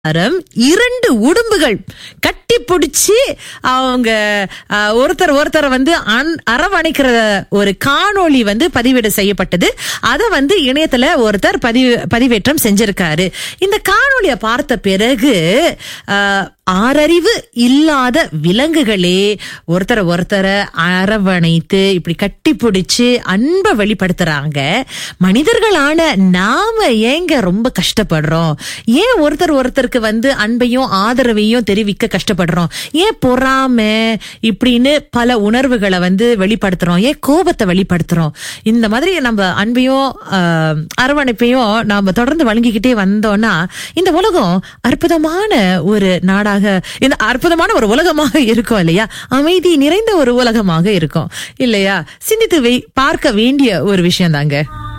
அறம் இரண்டு உடும்புகள் கட்டி பிடிச்சி அவங்க அஹ், ஒருத்தர் ஒருத்தரை வந்து அன்- அரவணைக்கிற ஒரு காணொளி வந்து பதிவேடு செய்யப்பட்டது அதை வந்து இணையத்துல ஒருத்தர் பதிவு பதிவேற்றம் செஞ்சிருக்காரு இந்த காணொளியை பார்த்த பிறகு அஹ், ஆறறிவு இல்லாத விலங்குகளே ஒருத்தரை ஒருத்தரை அரவணைத்து இப்படி கட்டி பிடிச்சு அன்பை வெளிப்படுத்துறாங்க மனிதர்களான நாம ஏங்க ரொம்ப கஷ்டப்படுறோம் ஏன் ஒருத்தர் ஒருத்தருக்கு வந்து அன்பையும் ஆதரவையும் தெரிவிக்க கஷ்டப்படுறோம் ஏன் பொறாம இப்படின்னு பல உணர்வுகளை வந்து வெளிப்படுத்துறோம் ஏன் கோபத்தை வெளிப்படுத்துறோம் இந்த மாதிரி நம்ம அன்பையும் ஆஹ், அரவணைப்பையும் நாம தொடர்ந்து வழங்கிக்கிட்டே வந்தோம்னா இந்த உலகம் அற்புதமான ஒரு நாடாக இந்த அற்புதமான ஒரு உலகமாக இருக்கும் இல்லையா அமைதி நிறைந்த ஒரு உலகமாக இருக்கும் இல்லையா சிந்தித்து வை- பார்க்க வேண்டிய ஒரு விஷயம் தாங்க